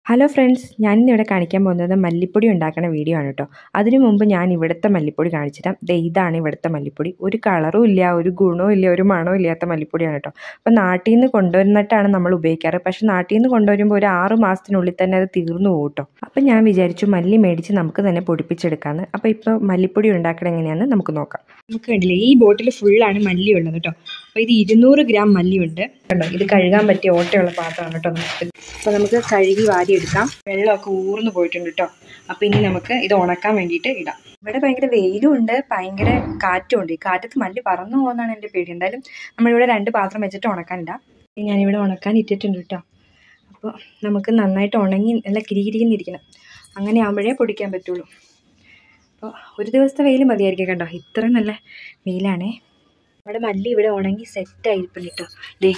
hello friends ഞാനിന്നിവിടെ കാണിക്കാൻ പോകുന്നത് മല്ലിപ്പൊടി ഉണ്ടാക്കുന്ന വീഡിയോ ആണ് കേട്ടോ അതിനു മുമ്പ് ഞാൻ ഇവിടുത്തെ മല്ലിപ്പൊടി കാണിച്ചുതരാം ദേ ഇതാണ് ഇവിടുത്തെ മല്ലിപ്പൊടി ഒരു കളറും ഇല്ല ഒരു ഗുണവും ഇല്ല ഒരു മണവും ഇല്ലാത്ത മല്ലിപ്പൊടിയാണ് കേട്ടോ അപ്പോൾ നാട്ടിൽ നിന്ന് കൊണ്ടുവന്നിട്ടാണ് നമ്മൾ ഉപയോഗിക്കാറ് പക്ഷേ നാട്ടിൽ നിന്ന് കൊണ്ടുവരുമ്പോൾ ഒരു ആറ് മാസത്തിനുള്ളിൽ തന്നെ അത് തീർന്നു പോകും കേട്ടോ അപ്പോൾ ഞാൻ വിചാരിച്ചു മല്ലി മേടിച്ച് നമുക്ക് തന്നെ പൊടിപ്പിച്ചെടുക്കാമെന്ന് അപ്പോൾ ഇപ്പോൾ മല്ലിപ്പൊടി ഉണ്ടാക്കണം എങ്ങനെയാണെന്ന് നമുക്ക് നോക്കാം നമുക്ക് കണ്ടില്ലേ ഈ ബോട്ടിൽ ഫുള്ളാണ് മല്ലി ഉള്ളത് കേട്ടോ അപ്പോൾ ഇത് ഇരുന്നൂറ് ഗ്രാം മല്ലിയുണ്ട് കണ്ടോ ഇത് കഴുകാൻ പറ്റിയ ഓട്ടയുള്ള പാത്രമാണ് കേട്ടോ നമുക്ക് അപ്പോൾ നമുക്ക് കഴുകി വാരിയെടുക്കാം വെള്ളമൊക്കെ ഊർന്നു പോയിട്ടുണ്ട് കേട്ടോ അപ്പോൾ ഇനി നമുക്ക് ഇത് ഉണക്കാൻ വേണ്ടിയിട്ട് ഇടാം ഇവിടെ ഭയങ്കര വെയിലും ഉണ്ട് ഭയങ്കര കാറ്റും ഉണ്ട് ഈ കാറ്റത്ത് മല്ലി പറന്നു പോകുന്നതാണ് എൻ്റെ പേടി എന്തായാലും നമ്മളിവിടെ രണ്ട് പാത്രം വെച്ചിട്ട് ഉണക്കാനിടാം ഞാനിവിടെ ഉണക്കാൻ ഇട്ടിട്ടുണ്ട് കേട്ടോ അപ്പോൾ നമുക്ക് നന്നായിട്ട് ഉണങ്ങി നല്ല കിരികിരിന്നിരിക്കണം അങ്ങനെ ആകുമ്പോഴേ പൊടിക്കാൻ പറ്റുള്ളൂ അപ്പോൾ ഒരു ദിവസത്തെ വെയിൽ മതിയായിരിക്കും കണ്ടോ ഇത്ര നല്ല വെയിലാണേ നമ്മുടെ മല്ലി ഇവിടെ ഉണങ്ങി സെറ്റായിരിക്കും കേട്ടോ ദേ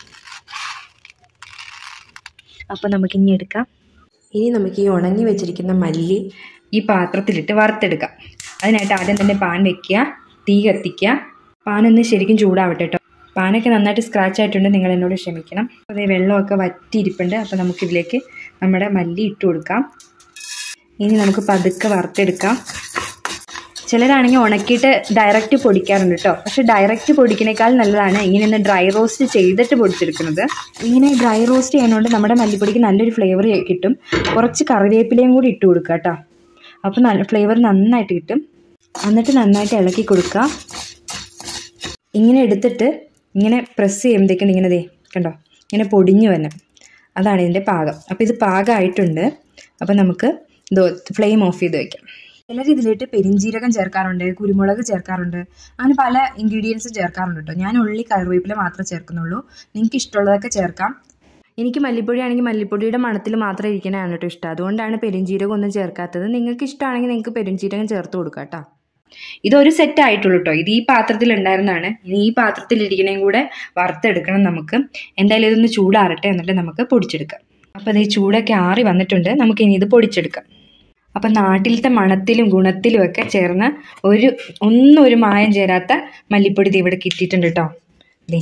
അപ്പോൾ നമുക്കിനി എടുക്കാം ഇനി നമുക്ക് ഈ ഉണങ്ങി വെച്ചിരിക്കുന്ന മല്ലി ഈ പാത്രത്തിലിട്ട് വറുത്തെടുക്കാം അതിനായിട്ട് ആദ്യം തന്നെ പാൻ വെക്കുക തീ കത്തിക്കുക പാനൊന്ന് ശരിക്കും ചൂടാവട്ടെ കേട്ടോ പാനൊക്കെ നന്നായിട്ട് സ്ക്രാച്ച് ആയിട്ടുണ്ട് നിങ്ങൾ എന്നോട് ക്ഷമിക്കണം അതേ വെള്ളമൊക്കെ വറ്റിയിരിപ്പുണ്ട് അപ്പോൾ നമുക്കിതിലേക്ക് നമ്മുടെ മല്ലി ഇട്ട് കൊടുക്കാം ഇനി നമുക്ക് പതുക്കെ വറുത്തെടുക്കാം ചിലരാണെങ്കിൽ ഉണക്കിയിട്ട് ഡയറക്റ്റ് പൊടിക്കാറുണ്ട് കേട്ടോ പക്ഷെ ഡയറക്റ്റ് പൊടിക്കുന്നേക്കാൾ നല്ലതാണ് ഇങ്ങനെ ഒന്ന് ഡ്രൈ റോസ്റ്റ് ചെയ്തിട്ട് പൊടിച്ചെടുക്കുന്നത് ഇങ്ങനെ ഡ്രൈ റോസ്റ്റ് ചെയ്യുന്നതുകൊണ്ട് നമ്മുടെ മല്ലിപ്പൊടിക്ക് നല്ലൊരു ഫ്ലേവർ കിട്ടും കുറച്ച് കറിവേപ്പിലയും കൂടി ഇട്ട് കൊടുക്കുക കേട്ടോ അപ്പോൾ നല്ല ഫ്ലേവർ നന്നായിട്ട് കിട്ടും എന്നിട്ട് നന്നായിട്ട് ഇളക്കി കൊടുക്കുക ഇങ്ങനെ എടുത്തിട്ട് ഇങ്ങനെ പ്രസ് ചെയ്യുമ്പോഴത്തേക്കും ഇങ്ങനെ ദേ കണ്ടോ ഇങ്ങനെ പൊടിഞ്ഞു വരണം അതാണ് ഇതിൻ്റെ പാകം അപ്പോൾ ഇത് പാകമായിട്ടുണ്ട് അപ്പോൾ നമുക്ക് ഇത് ഫ്ലെയിം ഓഫ് ചെയ്ത് വയ്ക്കാം ചിലർ ഇതിലിട്ട് പെരിഞ്ജീരകം ചേർക്കാറുണ്ട് കുരുമുളക് ചേർക്കാറുണ്ട് അങ്ങനെ പല ഇൻഗ്രീഡിയൻസും ചേർക്കാറുണ്ട് കേട്ടോ ഞാൻ ഉള്ളി കറിവേപ്പില മാത്രമേ ചേർക്കുന്നുള്ളൂ നിങ്ങൾക്ക് ഇഷ്ടമുള്ളതൊക്കെ ചേർക്കാം എനിക്ക് മല്ലിപ്പൊടി ആണെങ്കിൽ മല്ലിപ്പൊടിയുടെ മണത്തിൽ മാത്രം ഇരിക്കണതാണ് കേട്ടോ ഇഷ്ടം അതുകൊണ്ടാണ് പെരിഞ്ജീരകം ഒന്നും ചേർക്കാത്തത് നിങ്ങൾക്ക് ഇഷ്ടമാണെങ്കിൽ നിങ്ങൾക്ക് പെരിഞ്ജീരകം ചേർത്ത് കൊടുക്കാം കേട്ടോ ഇതൊരു സെറ്റ് ആയിട്ടുള്ളൂ കേട്ടോ ഇത് ഈ പാത്രത്തിൽ ഉണ്ടായിരുന്നതാണ് ഇനി ഈ പാത്രത്തിൽ ഇരിക്കണേയും കൂടെ വറുത്തെടുക്കണം നമുക്ക് എന്തായാലും ഇതൊന്ന് ചൂടാറട്ടെ എന്നിട്ട് നമുക്ക് പൊടിച്ചെടുക്കാം അപ്പോൾ അത് ഈ ചൂടൊക്കെ ആറി വന്നിട്ടുണ്ട് നമുക്ക് ഇനി ഇത് പൊടിച്ചെടുക്കാം അപ്പം നാട്ടിലത്തെ മണത്തിലും ഗുണത്തിലും ഒക്കെ ചേർന്ന് ഒരു ഒന്നും ഒരു മായം ചേരാത്ത മല്ലിപ്പൊടി ഇത് ഇവിടെ കിട്ടിയിട്ടുണ്ട് കേട്ടോ ദേ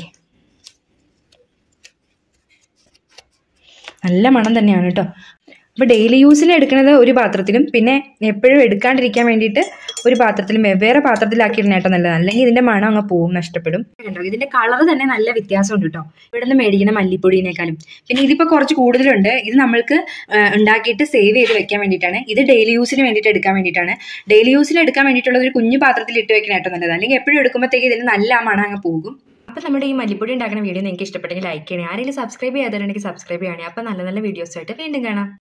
നല്ല മണം തന്നെയാണ് കേട്ടോ അപ്പോൾ ഡെയിലി യൂസിന് എടുക്കുന്നത് ഒരു പാത്രത്തിലും പിന്നെ എപ്പോഴും എടുക്കാണ്ടിരിക്കാൻ വേണ്ടിയിട്ട് ഒരു പാത്രത്തിലും വെവ്വേറെ പാത്രത്തിലാക്കിയിടുന്ന കേട്ടോ നല്ലതാണ് അല്ലെങ്കിൽ ഇതിൻ്റെ മണം അങ്ങ് പോവും നഷ്ടപ്പെടും കണ്ടോ ഇതിൻ്റെ കളർ തന്നെ നല്ല വ്യത്യാസമുണ്ട് കേട്ടോ ഇവിടെ നിന്ന് മേടിക്കുന്ന മല്ലിപ്പൊടിയേക്കാളും പിന്നെ ഇതിപ്പോൾ കുറച്ച് കൂടുതലുണ്ട് ഇത് നമ്മൾക്ക് ഉണ്ടാക്കിയിട്ട് സേവ് ചെയ്ത് വെക്കാൻ വേണ്ടിയിട്ടാണ് ഇത് ഡെയിലി യൂസിന് വേണ്ടിയിട്ട് എടുക്കാൻ വേണ്ടിയിട്ടാണ് ഡെയിലി യൂസിന് എടുക്കാൻ വേണ്ടിയിട്ടുള്ള ഒരു കുഞ്ഞു പാത്രത്തിൽ ഇട്ട് വെക്കണം കേട്ടോ നല്ലത് അല്ലെങ്കിൽ എപ്പോഴും എടുക്കുമ്പോഴത്തേക്ക് ഇതിന് നല്ല ആ മണം അങ്ങ് പോകും അപ്പോൾ നമ്മുടെ ഈ മല്ലിപ്പൊടി ഉണ്ടാക്കുന്ന വീഡിയോ നിങ്ങൾക്ക് ഇഷ്ടപ്പെട്ടെങ്കിൽ ലൈക്ക് ചെയ്യണേ ആരെങ്കിലും സബ്സ്ക്രൈബ് ചെയ്യാത്തവരുണ്ടെങ്കിൽ സബ്സ്ക്രൈബ് ചെയ്യണേ അപ്പോൾ നല്ല നല്ല വീഡിയോസായിട്ട് വീണ്ടും കാണാം